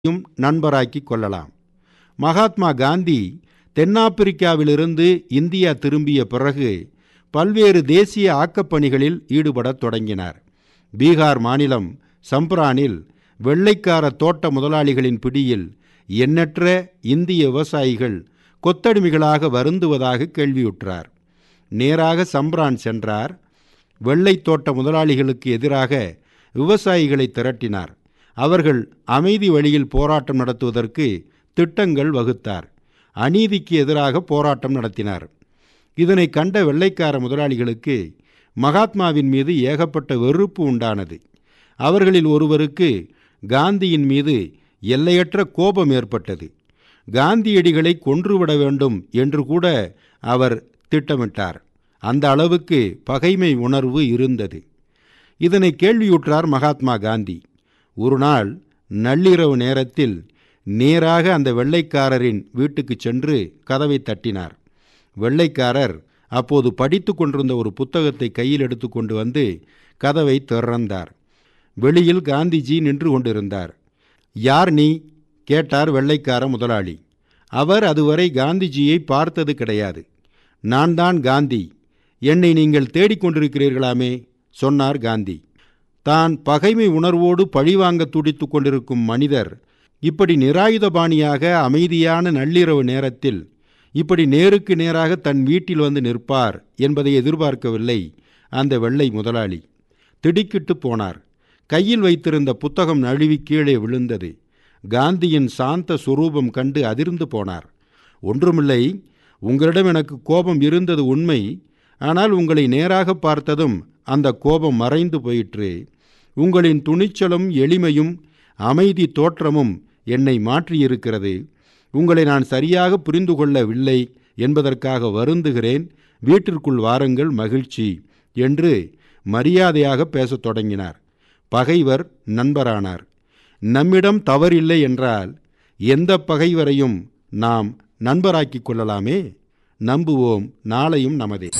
யும் நண்பராக்கிக் கொள்ளலாம் மகாத்மா காந்தி தென்னாப்பிரிக்காவிலிருந்து இந்தியா திரும்பிய பிறகு பல்வேறு தேசிய ஆக்கப்பணிகளில் ஈடுபடத் தொடங்கினார் பீகார் மாநிலம் சம்ப்ரானில் வெள்ளைக்கார தோட்ட முதலாளிகளின் பிடியில் எண்ணற்ற இந்திய விவசாயிகள் கொத்தடிமைகளாக வருந்துவதாக கேள்வியுற்றார் நேராக சம்ப்ரான் சென்றார் வெள்ளை தோட்ட முதலாளிகளுக்கு எதிராக விவசாயிகளை திரட்டினார் அவர்கள் அமைதி வழியில் போராட்டம் நடத்துவதற்கு திட்டங்கள் வகுத்தார் அநீதிக்கு எதிராக போராட்டம் நடத்தினார் இதனை கண்ட வெள்ளைக்கார முதலாளிகளுக்கு மகாத்மாவின் மீது ஏகப்பட்ட வெறுப்பு உண்டானது அவர்களில் ஒருவருக்கு காந்தியின் மீது எல்லையற்ற கோபம் ஏற்பட்டது காந்தியடிகளை கொன்றுவிட வேண்டும் என்று கூட அவர் திட்டமிட்டார் அந்த அளவுக்கு பகைமை உணர்வு இருந்தது இதனை கேள்வியுற்றார் மகாத்மா காந்தி ஒரு நாள் நள்ளிரவு நேரத்தில் நேராக அந்த வெள்ளைக்காரரின் வீட்டுக்குச் சென்று கதவை தட்டினார் வெள்ளைக்காரர் அப்போது படித்து கொண்டிருந்த ஒரு புத்தகத்தை கையில் எடுத்துக்கொண்டு வந்து கதவை திறந்தார் வெளியில் காந்திஜி நின்று கொண்டிருந்தார் யார் நீ கேட்டார் வெள்ளைக்கார முதலாளி அவர் அதுவரை காந்திஜியை பார்த்தது கிடையாது நான் தான் காந்தி என்னை நீங்கள் தேடிக்கொண்டிருக்கிறீர்களாமே சொன்னார் காந்தி தான் பகைமை உணர்வோடு பழிவாங்க துடித்து கொண்டிருக்கும் மனிதர் இப்படி நிராயுதபாணியாக அமைதியான நள்ளிரவு நேரத்தில் இப்படி நேருக்கு நேராக தன் வீட்டில் வந்து நிற்பார் என்பதை எதிர்பார்க்கவில்லை அந்த வெள்ளை முதலாளி திடுக்கிட்டு போனார் கையில் வைத்திருந்த புத்தகம் நழுவி கீழே விழுந்தது காந்தியின் சாந்த சுரூபம் கண்டு அதிர்ந்து போனார் ஒன்றுமில்லை உங்களிடம் எனக்கு கோபம் இருந்தது உண்மை ஆனால் உங்களை நேராக பார்த்ததும் அந்த கோபம் மறைந்து போயிற்று உங்களின் துணிச்சலும் எளிமையும் அமைதி தோற்றமும் என்னை மாற்றியிருக்கிறது உங்களை நான் சரியாக புரிந்து கொள்ளவில்லை என்பதற்காக வருந்துகிறேன் வீட்டிற்குள் வாருங்கள் மகிழ்ச்சி என்று மரியாதையாக பேசத் தொடங்கினார் பகைவர் நண்பரானார் நம்மிடம் தவறில்லை என்றால் எந்த பகைவரையும் நாம் நண்பராக்கிக் கொள்ளலாமே நம்புவோம் நாளையும் நமதே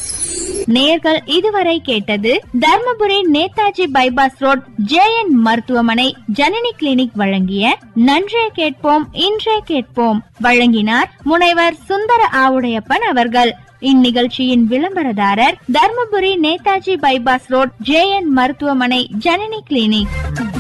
நேர்கள் இதுவரை கேட்டது Dharmapuri Netaji bypass road JN மருத்துவமனை ஜனனி கிளினிக் வழங்கிய நன்றே கேட்போம் இன்றே கேட்போம் வழங்கினார் முனைவர் சுந்தர ஆவுடையப்பன் அவர்கள் இந்நிகழ்ச்சியின் விளம்பரதாரர் Dharmapuri Netaji bypass road JN மருத்துவமனை ஜனனி கிளினிக்